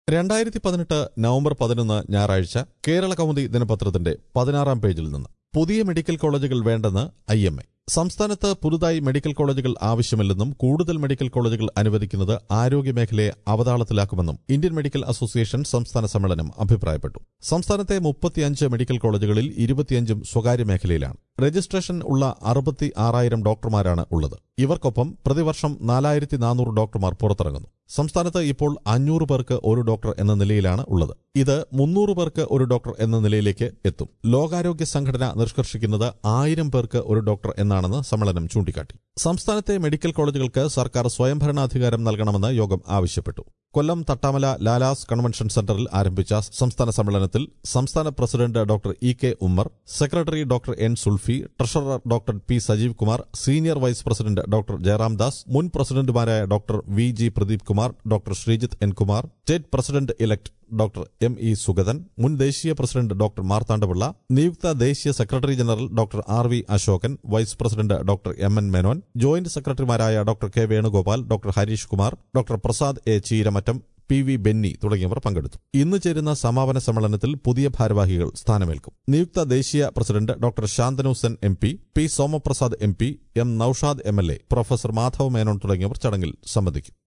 രണ്ടായിരത്തി പതിനെട്ട് നവംബർ പതിനൊന്ന് ഞായറാഴ്ച കേരള കൗമുദി ദിനപത്രത്തിന്റെ പതിനാറാം പേജിൽ നിന്ന് പുതിയ മെഡിക്കൽ കോളേജുകൾ വേണ്ടെന്ന് ഐ എം എ സംസ്ഥാനത്ത് പുതുതായി മെഡിക്കൽ കോളേജുകൾ ആവശ്യമില്ലെന്നും കൂടുതൽ മെഡിക്കൽ കോളേജുകൾ അനുവദിക്കുന്നത് ആരോഗ്യമേഖലയെ അവതാളത്തിലാക്കുമെന്നും ഇന്ത്യൻ മെഡിക്കൽ അസോസിയേഷൻ സംസ്ഥാന സമ്മേളനം അഭിപ്രായപ്പെട്ടു സംസ്ഥാനത്തെ മുപ്പത്തിയഞ്ച് മെഡിക്കൽ കോളേജുകളിൽ ഇരുപത്തിയഞ്ചും സ്വകാര്യ മേഖലയിലാണ് രജിസ്ട്രേഷൻ ഉള്ള അറുപത്തി ആറായിരം ഡോക്ടർമാരാണ് ഉള്ളത് ഇവർക്കൊപ്പം പ്രതിവർഷം നാലായിരത്തി നാനൂറ് ഡോക്ടർമാർ പുറത്തിറങ്ങുന്നു സംസ്ഥാനത്ത് ഇപ്പോൾ അഞ്ഞൂറ് പേർക്ക് ഒരു ഡോക്ടർ എന്ന നിലയിലാണ് ഉള്ളത് ഇത് മുന്നൂറ് പേർക്ക് ഒരു ഡോക്ടർ എന്ന നിലയിലേക്ക് എത്തും ലോകാരോഗ്യ സംഘടന നിഷ്കർഷിക്കുന്നത് ആയിരം പേർക്ക് ഒരു ഡോക്ടർ എന്നാണെന്ന് സമ്മേളനം ചൂണ്ടിക്കാട്ടി സംസ്ഥാനത്തെ മെഡിക്കൽ കോളേജുകൾക്ക് സർക്കാർ സ്വയംഭരണാധികാരം നൽകണമെന്ന് യോഗം ആവശ്യപ്പെട്ടു കൊല്ലം തട്ടാമല ലാലാസ് കൺവെൻഷൻ സെന്ററിൽ ആരംഭിച്ച സംസ്ഥാന സമ്മേളനത്തിൽ സംസ്ഥാന president doctor E K Ummer secretary doctor N Sulfi treasurer doctor P Sajeev Kumar senior vice president doctor Jayaram Das മുൻ പ്രസിഡന്റുമാരായ doctor V G Pradeep Kumar doctor Sreejith N Kumar state president elect doctor M E Sugathan മുൻ ദേശീയ പ്രസിഡന്റ് ഡോക്ടർ മാർത്താണ്ഡപിള്ള നിയുക്ത ദേശീയ secretary general doctor R V Asokan vice president doctor M N Menon joint സെക്രട്ടറിമാരായ doctor K Venugopal doctor Harish Kumar doctor Prasad A Cheeramattam P V Benny തുടങ്ങിയവർ പങ്കെടുത്തു ഇന്ന് ചേരുന്ന സമാപന സമ്മേളനത്തിൽ പുതിയ ഭാരവാഹികൾ സ്ഥാനമേൽക്കും നിയുക്ത ദേശീയ president doctor Santanu Sen M P P Somaprasad M P M Noushad M L A professor Madhav Menon തുടങ്ങിയവർ ചടങ്ങിൽ സംബന്ധിക്കും